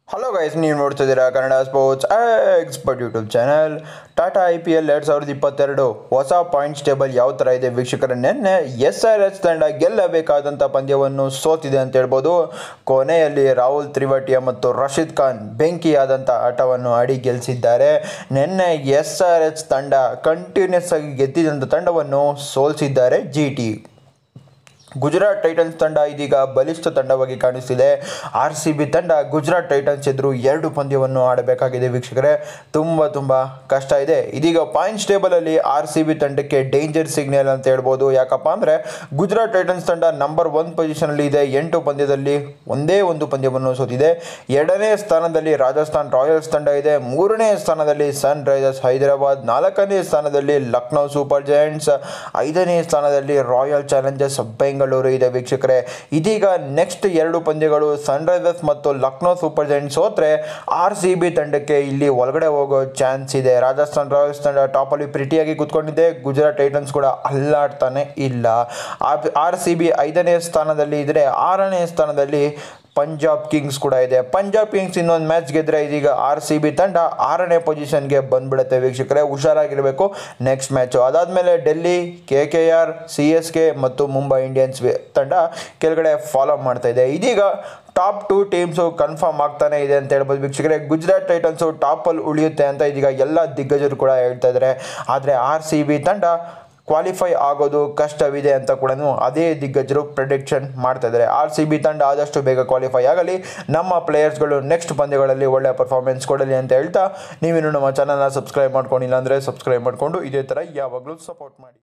hello guys ನೀವು ನೋಡ್ತಿದ್ದೀರಾ Kannada sports expert YouTube channel Tata I P L ಎರಡು ಸಾವಿರದ ಇಪ್ಪತ್ತೆರಡು ಹೊಸ ಪಾಯಿಂಟ್ಸ್ ಟೇಬಲ್ ಯಾವ ಥರ ಇದೆ ವೀಕ್ಷಕರ ನಿನ್ನೆ ಎಸ್ ಆರ್ ಎಚ್ ತಂಡ ಗೆಲ್ಲಬೇಕಾದಂಥ ಪಂದ್ಯವನ್ನು ಸೋತಿದೆ ಅಂತ ಹೇಳ್ಬೋದು ಕೊನೆಯಲ್ಲಿ ರಾಹುಲ್ ತ್ರಿವಟಿಯ ಮತ್ತು ರಶೀದ್ ಖಾನ್ ಬೆಂಕಿಯಾದಂಥ ಆಟವನ್ನು ಆಡಿ ಗೆಲ್ಲಿಸಿದ್ದಾರೆ ನಿನ್ನೆ ಎಸ್ ಆರ್ ಎಚ್ ತಂಡ ಕಂಟಿನ್ಯೂಸ್ ಆಗಿ ಗೆದ್ದಿದ್ದಂಥ ತಂಡವನ್ನು ಸೋಲಿಸಿದ್ದಾರೆ ಜಿ ಟಿ ಗುಜರಾತ್ ಟೈಟನ್ಸ್ ತಂಡ ಇದೀಗ ಬಲಿಷ್ಠ ತಂಡವಾಗಿ ಕಾಣಿಸ್ತಿದೆ ಆರ್ ಸಿ ಬಿ ತಂಡ ಗುಜರಾತ್ ಟೈಟನ್ಸ್ ಎದುರು ಎರಡು ಪಂದ್ಯವನ್ನು ಆಡಬೇಕಾಗಿದೆ ವೀಕ್ಷಕರೇ ತುಂಬ ತುಂಬ ಕಷ್ಟ ಇದೆ ಇದೀಗ ಪಾಯಿಂಟ್ಸ್ ಟೇಬಲಲ್ಲಿ ಆರ್ ಸಿ ಬಿ ತಂಡಕ್ಕೆ ಡೇಂಜರ್ ಸಿಗ್ನಲ್ ಅಂತ ಹೇಳ್ಬೋದು ಯಾಕಪ್ಪ ಅಂದರೆ ಗುಜರಾತ್ ಟೈಟನ್ಸ್ ತಂಡ ನಂಬರ್ ಒನ್ ಪೊಸಿಷನಲ್ಲಿ ಇದೆ ಎಂಟು ಪಂದ್ಯದಲ್ಲಿ ಒಂದೇ ಒಂದು ಪಂದ್ಯವನ್ನು ಸೋತಿದೆ ಎರಡನೇ ಸ್ಥಾನದಲ್ಲಿ ರಾಜಸ್ಥಾನ್ ರಾಯಲ್ಸ್ ತಂಡ ಇದೆ ಮೂರನೇ ಸ್ಥಾನದಲ್ಲಿ ಸನ್ ರೈಸರ್ಸ್ ಹೈದರಾಬಾದ್ ನಾಲ್ಕನೇ ಸ್ಥಾನದಲ್ಲಿ ಲಕ್ನೋ ಸೂಪರ್ ಜೈಂಟ್ಸ್ ಐದನೇ ಸ್ಥಾನದಲ್ಲಿ ರಾಯಲ್ ಚಾಲೆಂಜರ್ಸ್ ಬೆಂಗಳೂರು ಇದೆ ವೀಕ್ಷಕರೇ ಇದೀಗ ನೆಕ್ಸ್ಟ್ ಎರಡು ಪಂದ್ಯಗಳು ಸನ್ ರೈಸರ್ಸ್ ಮತ್ತು ಲಕ್ನೋ ಸೂಪರ್ ಜೈಂಟ್ಸ್ ಸೋತ್ರೆ ಆರ್ ಸಿ ಬಿ ತಂಡಕ್ಕೆ ಇಲ್ಲಿ ಒಳಗಡೆ ಹೋಗೋ ಚಾನ್ಸ್ ಇದೆ ರಾಜಸ್ಥಾನ್ ರಾಯಲ್ಸ್ ತಂಡ ಟಾಪಲ್ಲಿ ಪ್ರಿಟಿಯಾಗಿ ಕೂತ್ಕೊಂಡಿದೆ ಗುಜರಾತ್ ಟೈಟನ್ಸ್ ಕೂಡ ಅಲ್ಲಾಡ್ತಾನೆ ಇಲ್ಲ ಆರ್ ಸಿ ಬಿ ಐದನೇ ಸ್ಥಾನದಲ್ಲಿ ಇದ್ದರೆ ಆರನೇ ಸ್ಥಾನದಲ್ಲಿ ಪಂಜಾಬ್ ಕಿಂಗ್ಸ್ ಕೂಡ ಇದೆ ಪಂಜಾಬ್ ಕಿಂಗ್ಸ್ ಇನ್ನೊಂದು ಮ್ಯಾಚ್ ಗೆದ್ರೆ ಇದೀಗ ಆರ್ ಸಿ ಬಿ ತಂಡ ಆರನೇ ಪೊಸಿಷನ್ಗೆ ಬಂದ್ಬಿಡುತ್ತೆ ವೀಕ್ಷಕರೇ ಹುಷಾರಾಗಿರಬೇಕು ನೆಕ್ಸ್ಟ್ ಮ್ಯಾಚು ಅದಾದಮೇಲೆ Delhi K K R C S K ಮತ್ತು ಮುಂಬೈ ಇಂಡಿಯನ್ಸ್ ತಂಡ ಕೆಳಗಡೆ ಫಾಲೋ ಮಾಡ್ತಾ ಇದೆ ಇದೀಗ ಟಾಪ್ ಟೂ ಟೀಮ್ಸು ಕನ್ಫರ್ಮ್ ಆಗ್ತಾನೆ ಇದೆ ಅಂತ ಹೇಳ್ಬೋದು ವೀಕ್ಷಕರೇ ಗುಜರಾತ್ ಟೈಟನ್ಸು ಟಾಪಲ್ಲಿ ಉಳಿಯುತ್ತೆ ಅಂತ ಇದೀಗ ಎಲ್ಲ ದಿಗ್ಗಜರು ಕೂಡ ಹೇಳ್ತಾ ಇದ್ದಾರೆ ಆದರೆ ಆರ್ ಸಿ ಬಿ ತಂಡ ಕ್ವಾಲಿಫೈ ಆಗೋದು ಕಷ್ಟವಿದೆ ಅಂತ ಕೂಡ ಅದೇ ದಿಗ್ಗಜರು ಪ್ರಿಡಿಕ್ಷನ್ ಮಾಡ್ತಾ ಇದ್ದಾರೆ ಆರ್ ಸಿ ಬಿ ತಂಡ ಆದಷ್ಟು ಬೇಗ ಕ್ವಾಲಿಫೈ ಆಗಲಿ ನಮ್ಮ ಪ್ಲೇಯರ್ಸ್ಗಳು ನೆಕ್ಸ್ಟ್ ಪಂದ್ಯಗಳಲ್ಲಿ ಒಳ್ಳೆಯ ಪರ್ಫಾರ್ಮೆನ್ಸ್ ಕೊಡಲಿ ಅಂತ ಹೇಳ್ತಾ ನೀವಿನ್ನು ನಮ್ಮ ಚಾನಲ್ನ ಸಬ್ಸ್ಕ್ರೈಬ್ ಮಾಡ್ಕೊಂಡಿಲ್ಲ ಅಂದರೆ ಸಬ್ಸ್ಕ್ರೈಬ್ ಮಾಡಿಕೊಂಡು ಇದೇ ಥರ ಯಾವಾಗಲೂ ಸಪೋರ್ಟ್ ಮಾಡಿ